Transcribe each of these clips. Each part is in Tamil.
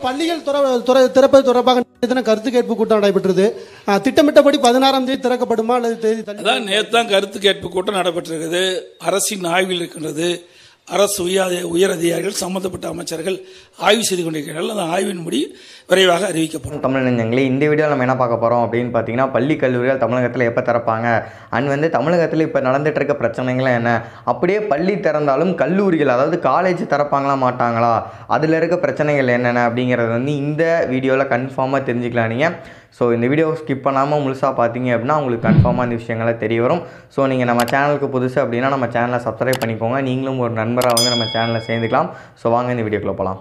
பள்ளிகள் துற துற- திறப்பது தொடர்பாக நேற்று கருத்து கேட்பு கூட்டம் நடைபெற்றது அஹ், திட்டமிட்டபடி பதினாறாம் தேதி திறக்கப்படுமா அல்லது தேதி தள்ளி அதான் நேற்று தான் கருத்து கேட்பு கூட்டம் நடைபெற்றிருக்கிறது அரசின் ஆய்வில் இருக்கின்றது அரசு உயர் உயர் அதிகாரிகள் சம்பந்தப்பட்ட அமைச்சர்கள் ஆய்வு செய்து கொண்டிருக்கிறார்கள் அந்த ஆய்வின் முடி விரைவாக அறிவிக்கப்படும் தமிழ் நெஞ்சங்களே இந்த வீடியோவில் நம்ம என்ன பார்க்க போகிறோம் அப்படின்னு பார்த்தீங்கன்னா பள்ளி கல்லூரிகள் தமிழகத்தில் எப்போ திறப்பாங்க அண்ட் வந்து தமிழகத்தில் இப்போ நடந்துட்டு இருக்க பிரச்சனைகள் என்ன அப்படியே பள்ளி திறந்தாலும் கல்லூரிகள் அதாவது காலேஜ் திறப்பாங்களா மாட்டாங்களா அதில் இருக்க பிரச்சனைகள் என்னென்ன அப்படிங்கிறது வந்து இந்த வீடியோவில் கன்ஃபார்மாக தெரிஞ்சுக்கலாம் நீங்கள் ஸோ இந்த வீடியோ ஸ்கிப் பண்ணாமல் முழுசாக பார்த்தீங்க அப்படின்னா உங்களுக்கு கன்ஃபார்மாக இந்த விஷயங்களை தெரிய வரும் ஸோ நீங்கள் நம்ம சேனலுக்கு புதுசு அப்படின்னா நம்ம சேனலை சப்ஸ்கிரைப் பண்ணிக்கோங்க நீங்களும் ஒரு நண்பராக வந்து நம்ம சேனலில் சேர்ந்துக்கலாம் ஸோ வாங்க இந்த வீடியோக்குள்ளே போகலாம்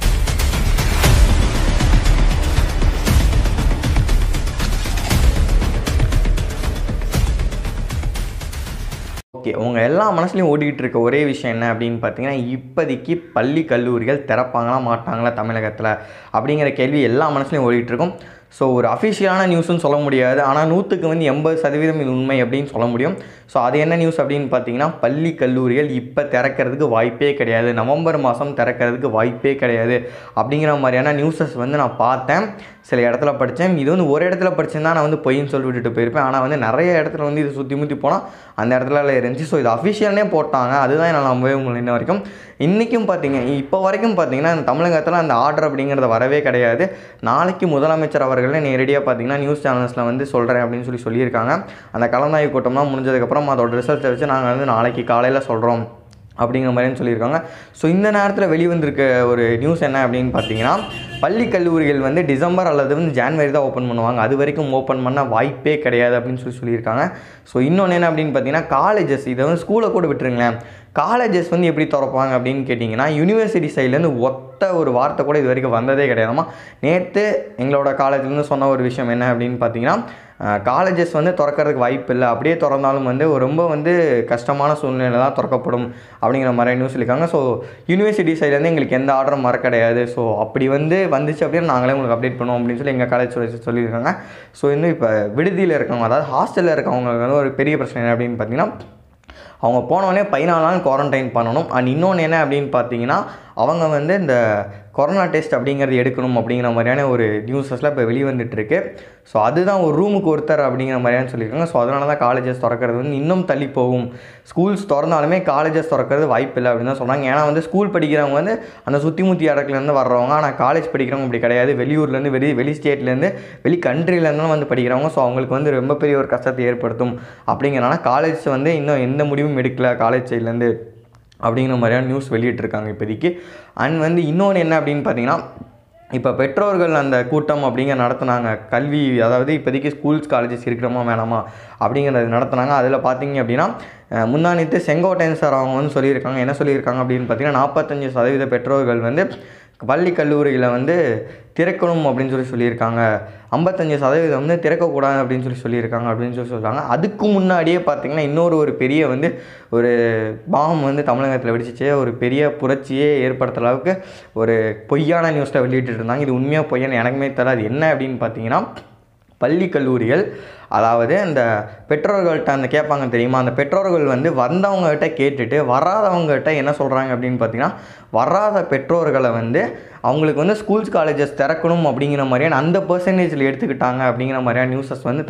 ஓகே உங்கள் எல்லா மனசுலையும் ஓடிக்கிட்டு இருக்க ஒரே விஷயம் என்ன அப்படின்னு பார்த்தீங்கன்னா இப்போதைக்கு பள்ளி கல்லூரிகள் திறப்பாங்களா மாட்டாங்களா தமிழகத்தில் அப்படிங்கிற கேள்வி எல்லா மனசுலையும் ஓடிட்டு இருக்கும் ஸோ ஒரு அஃபிஷியலான நியூஸ்னு சொல்ல முடியாது ஆனால் நூற்றுக்கு வந்து எண்பது சதவீதம் இது உண்மை அப்படின்னு சொல்ல முடியும் ஸோ அது என்ன நியூஸ் அப்படின்னு பார்த்தீங்கன்னா பள்ளி கல்லூரிகள் இப்போ திறக்கிறதுக்கு வாய்ப்பே கிடையாது நவம்பர் மாதம் திறக்கிறதுக்கு வாய்ப்பே கிடையாது அப்படிங்கிற மாதிரியான நியூஸஸ் வந்து நான் பார்த்தேன் சில இடத்துல படித்தேன் இது வந்து ஒரு இடத்துல படிச்சிருந்தா நான் வந்து பொய்ன்னு சொல்லி விட்டுட்டு போயிருப்பேன் ஆனால் வந்து நிறைய இடத்துல வந்து இது சுற்றி முற்றி போனால் அந்த இடத்துல இருந்துச்சு ஸோ இது அஃபிஷியல்னே போட்டாங்க அதுதான் என்னால் நம்பவே முடியல இன்ன வரைக்கும் இன்றைக்கும் பார்த்தீங்க இப்போ வரைக்கும் பார்த்தீங்கன்னா இந்த தமிழகத்தில் அந்த ஆர்டர் அப்படிங்கிறது வரவே கிடையாது நாளைக்கு முதலமைச்சர் அவர்களே நேரடியாக பார்த்தீங்கன்னா நியூஸ் சேனல்ஸில் வந்து சொல்கிறேன் அப்படின்னு சொல்லி சொல்லியிருக்காங்க அந்த கலந்தாய்வு கூட்டம்லாம் முடிஞ்சதுக்கப்புறம் அதோட ரிசல்ட்டை வச்சு நாங்கள் வந்து நாளைக்கு காலையில் சொல்கிறோம் அப்படிங்கிற மாதிரியும் சொல்லியிருக்காங்க ஸோ இந்த நேரத்தில் வெளிவந்திருக்க ஒரு நியூஸ் என்ன அப்படின்னு பார்த்தீங்கன்னா பள்ளி கல்லூரிகள் வந்து டிசம்பர் அல்லது வந்து ஜான்வரி தான் ஓப்பன் பண்ணுவாங்க அது வரைக்கும் ஓப்பன் பண்ண வாய்ப்பே கிடையாது அப்படின்னு சொல்லி சொல்லியிருக்காங்க ஸோ இன்னொன்று என்ன அப்படின்னு பார்த்தீங்கன்னா காலேஜஸ் இதை வந்து ஸ்கூலை கூட விட்டுருங்களேன் காலேஜஸ் வந்து எப்படி திறப்பாங்க அப்படின்னு கேட்டிங்கன்னா யூனிவர்சிட்டி சைட்லேருந்து ஒத்த ஒரு வார்த்தை கூட இது வரைக்கும் வந்ததே கிடையாதுமா நேற்று எங்களோட காலேஜ்லேருந்து சொன்ன ஒரு விஷயம் என்ன அப்படின்னு பார்த்தீங்கன்னா காலேஜஸ் வந்து திறக்கிறதுக்கு வாய்ப்பு இல்லை அப்படியே திறந்தாலும் வந்து ஒரு ரொம்ப வந்து கஷ்டமான சூழ்நிலை தான் திறக்கப்படும் அப்படிங்கிற மாதிரி நியூஸ் சொல்லியிருக்காங்க ஸோ யூனிவர்சிட்டி சைட்லேருந்து எங்களுக்கு எந்த ஆர்டரும் வர கிடையாது ஸோ அப்படி வந்து வந்துச்சு அப்படின்னா நாங்களே உங்களுக்கு அப்டேட் பண்ணுவோம் அப்படின்னு சொல்லி எங்கள் காலேஜ் சொல்லி சொல்லியிருக்காங்க ஸோ இன்னும் இப்போ விடுதியில் இருக்கவங்க அதாவது ஹாஸ்டலில் இருக்கவங்களுக்கு வந்து ஒரு பெரிய பிரச்சனை என்ன அப்படின்னு பார்த்தீங்கன்னா அவங்க போனோடனே பதினாலு நாள் குவாரண்டைன் பண்ணணும் அண்ட் இன்னொன்று என்ன அப்படின்னு பார்த்தீங்கன்னா அவங்க வந்து இந்த கொரோனா டெஸ்ட் அப்படிங்கிறது எடுக்கணும் அப்படிங்கிற மாதிரியான ஒரு நியூஸஸ்லாம் இப்போ வெளிவந்துட்டுருக்கு ஸோ அதுதான் ஒரு ரூமுக்கு ஒருத்தர் அப்படிங்கிற மாதிரியான சொல்லியிருக்காங்க ஸோ அதனால தான் காலேஜஸ் திறக்கிறது வந்து இன்னும் தள்ளி போகும் ஸ்கூல்ஸ் திறந்தாலுமே காலேஜஸ் திறக்கிறது வாய்ப்பு இல்லை அப்படின்னு தான் சொல்கிறாங்க ஏன்னா வந்து ஸ்கூல் படிக்கிறவங்க வந்து அந்த சுற்றி முத்தி இடத்துலேருந்து வர்றவங்க ஆனால் காலேஜ் படிக்கிறவங்க அப்படி கிடையாது வெளியூர்லேருந்து வெளி வெளி ஸ்டேட்லேருந்து வெளி கண்ட்ரிலேருந்து வந்து படிக்கிறவங்க ஸோ அவங்களுக்கு வந்து ரொம்ப பெரிய ஒரு கஷ்டத்தை ஏற்படுத்தும் அப்படிங்கிறனால காலேஜ் வந்து இன்னும் எந்த முடிவும் எடுக்கல காலேஜ் சைட்லேருந்து அப்படிங்கிற மாதிரியான நியூஸ் வெளியிட்டிருக்காங்க இப்போதைக்கு அண்ட் வந்து இன்னொன்று என்ன அப்படின்னு பார்த்தீங்கன்னா இப்போ பெற்றோர்கள் அந்த கூட்டம் அப்படிங்கிற நடத்துனாங்க கல்வி அதாவது இப்போதைக்கு ஸ்கூல்ஸ் காலேஜஸ் இருக்கிறோமா வேணாமா அப்படிங்கிறது நடத்துனாங்க அதில் பார்த்தீங்க அப்படின்னா அஹ், முந்தானித்து செங்கோட்டையன் சார் அவங்க வந்து சொல்லியிருக்காங்க என்ன சொல்லியிருக்காங்க அப்படின்னு பார்த்தீங்கன்னா நாற்பத்தஞ்சு சதவீத பெற்றோர்கள் வந்து பள்ளி கல்லூரிகளை வந்து திறக்கணும் அப்படின்னு சொல்லி சொல்லியிருக்காங்க ஐம்பத்தஞ்சு சதவீதம் வந்து திறக்கக்கூடாது அப்படின்னு சொல்லி சொல்லியிருக்காங்க அப்படின்னு சொல்லி சொல்கிறாங்க அதுக்கு முன்னாடியே பார்த்தீங்கன்னா இன்னொரு ஒரு பெரிய வந்து ஒரு பாம் வந்து தமிழகத்தில் வெடிச்சிச்சு ஒரு பெரிய புரட்சியே ஏற்படுத்துற அளவுக்கு ஒரு பொய்யான நியூஸில் வெளியிட்டு இருந்தாங்க இது உண்மையாக பொய்யான்னு எனக்குமே தெரியல அது என்ன அப்படின்னு பார்த்தீங்கன்னா பள்ளி கல்லூரிகள் அதாவது அந்த பெற்றோர்கள்ட்ட அந்த கேட்பாங்க தெரியுமா அந்த பெற்றோர்கள் வந்து வந்தவங்ககிட்ட கேட்டுட்டு வராதவங்ககிட்ட என்ன சொல்கிறாங்க அப்படின்னு பார்த்தீங்கன்னா வராத பெற்றோர்களை வந்து அவங்களுக்கு வந்து ஸ்கூல்ஸ் காலேஜஸ் திறக்கணும் அப்படிங்கிற மாதிரியான அந்த பர்சன்டேஜில் எடுத்துக்கிட்டாங்க அப்படிங்கிற மாதிரியான நியூஸஸ் வந்து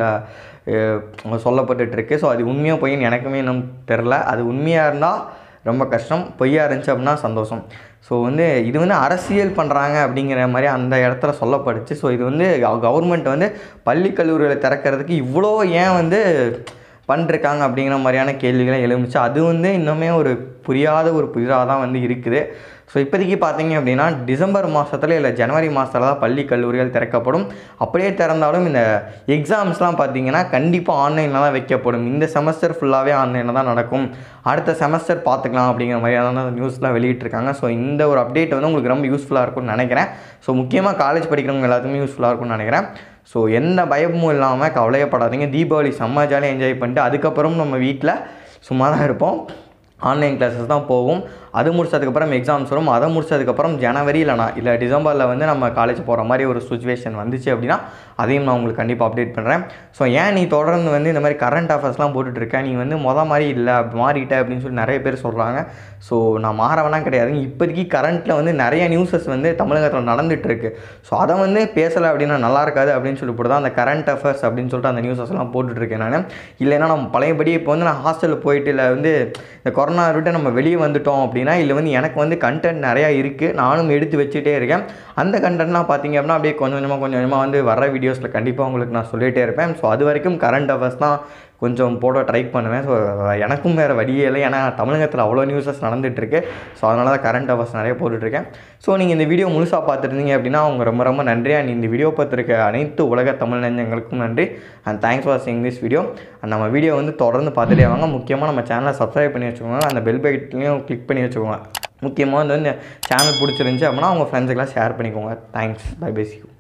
தமிழ்நாட்டில் சொல்லப்பட்டுட்டு இருக்கு ஸோ அது உண்மையாக பொய்ன்னு எனக்குமே இன்னும் தெரில அது உண்மையாக இருந்தால் ரொம்ப கஷ்டம் பொய்யா இருந்துச்சு அப்படின்னா சந்தோஷம் ஸோ வந்து இது வந்து அரசியல் பண்ணுறாங்க அப்படிங்கிற மாதிரி அந்த இடத்துல சொல்லப்படுச்சு ஸோ இது வந்து கவர்மெண்ட் வந்து பள்ளி கல்லூரிகளை திறக்கிறதுக்கு இவ்வளோ ஏன் வந்து பண்ணிருக்காங்க அப்படிங்கிற மாதிரியான கேள்விகளை எழுந்துச்சு அது வந்து இன்னுமே ஒரு புரியாத ஒரு புதிராக தான் வந்து இருக்குது ஸோ இப்போதைக்கு பார்த்தீங்க அப்படின்னா டிசம்பர் மாதத்துல இல்லை ஜனவரி மாதத்தில் தான் பள்ளி கல்லூரிகள் திறக்கப்படும் அப்படியே திறந்தாலும் இந்த எக்ஸாம்ஸ்லாம் பார்த்தீங்கன்னா கண்டிப்பாக ஆன்லைனில் தான் வைக்கப்படும் இந்த செமஸ்டர் ஃபுல்லாகவே ஆன்லைனில் தான் நடக்கும் அடுத்த செமஸ்டர் பார்த்துக்கலாம் அப்படிங்கிற மாதிரியான நியூஸ்லாம் வெளியிட்டிருக்காங்க ஸோ இந்த ஒரு அப்டேட் வந்து உங்களுக்கு ரொம்ப யூஸ்ஃபுல்லாக இருக்கும்னு நினைக்கிறேன் ஸோ முக்கியமாக காலேஜ் படிக்கிறவங்க எல்லாத்துக்குமே யூஸ்ஃபுல்லாக இருக்கும்னு நினைக்கிறேன் ஸோ எந்த பயமும் இல்லாமல் கவலையப்படாதீங்க தீபாவளி செம்ம ஜாலியாக என்ஜாய் பண்ணிட்டு அதுக்கப்புறம் நம்ம வீட்டில் சும்மா தான் இருப்போம் ஆன்லைன் கிளாஸஸ் தான் போகும் அது முடிச்சதுக்கப்புறம் எக்ஸாம்ஸ் வரும் அதை முடிச்சதுக்கப்புறம் ஜனவரி இல்லைனா இல்லை டிசம்பரில் வந்து நம்ம காலேஜ் போகிற மாதிரி ஒரு சுச்சுவேஷன் வந்துச்சு அப்படின்னா அதையும் நான் உங்களுக்கு கண்டிப்பாக அப்டேட் பண்ணுறேன் ஸோ ஏன் நீ தொடர்ந்து வந்து இந்த மாதிரி கரண்ட் அஃபேர்ஸ்லாம் போட்டுட்ருக்க நீ வந்து மொத மாதிரி இல்லை மாறிட்ட அப்படின்னு சொல்லி நிறைய பேர் சொல்கிறாங்க ஸோ நான் மாறவனா கிடையாது இப்போதைக்கு கரண்ட்டில் வந்து நிறைய நியூஸஸ் வந்து தமிழகத்தில் நடந்துட்டு இருக்கு ஸோ அதை வந்து பேசலை அப்படின்னா நல்லா இருக்காது அப்படின்னு சொல்லி போட்டு தான் அந்த கரண்ட் அஃபேர்ஸ் அப்படின்னு சொல்லிட்டு அந்த நியூஸஸ்லாம் போட்டுட்ருக்கேன் நான் இல்லைன்னா நம்ம பழையபடி இப்போ வந்து நான் ஹாஸ்டலில் போயிட்டு இல்லை வந்து இந்த கொரோனா விட்டு நம்ம வெளியே வந்துட்டோம் அப்படின்னா இல்லை வந்து எனக்கு வந்து கண்டென்ட் நிறையா இருக்குது நானும் எடுத்து வச்சுட்டே இருக்கேன் அந்த கண்டென்ட்லாம் பார்த்தீங்க அப்படின்னா அப்படியே கொஞ்சம் கொஞ்சமாக கொஞ்சம் கொஞ்சமாக வந்து வர வீடியோஸில் கண்டிப்பாக உங்களுக்கு நான் சொல்லிகிட்டே இருப்பேன் ஸோ அது வரைக்கும் கரண்ட் அஃபேர்ஸ் தான் கொஞ்சம் போட ட்ரை பண்ணுவேன் ஸோ எனக்கும் வேறு வழியே இல்லை ஏன்னா தமிழகத்தில் அவ்வளோ நியூஸஸ் நடந்துகிட்ருக்கு ஸோ அதனால தான் கரண்ட் அஃபேர்ஸ் நிறைய போட்டுட்ருக்கேன் ஸோ நீங்கள் இந்த வீடியோ முழுசாக பார்த்துருந்தீங்க அப்படின்னா அவங்க ரொம்ப ரொம்ப நன்றி அண்ட் இந்த வீடியோ பார்த்துருக்க அனைத்து உலக தமிழ் நெஞ்சங்களுக்கும் நன்றி and thanks for seeing this video and நம்ம வீடியோ வந்து தொடர்ந்து பார்த்துட்டே வாங்க முக்கியமாக நம்ம சேனலை சப்ஸ்கிரைப் பண்ணி வச்சுக்கோங்க அந்த பெல் பைட்லையும் கிளிக் பண்ணி வச்சுக்கோங்க முக்கியமாக வந்து இந்த சேனல் பிடிச்சிருந்துச்சி அப்படின்னா உங்கள் ஃப்ரெண்ட்ஸுக்கெல்லாம் ஷேர் பண்ணிக்கோங்க தேங்க்ஸ் பை பேஸ் யூ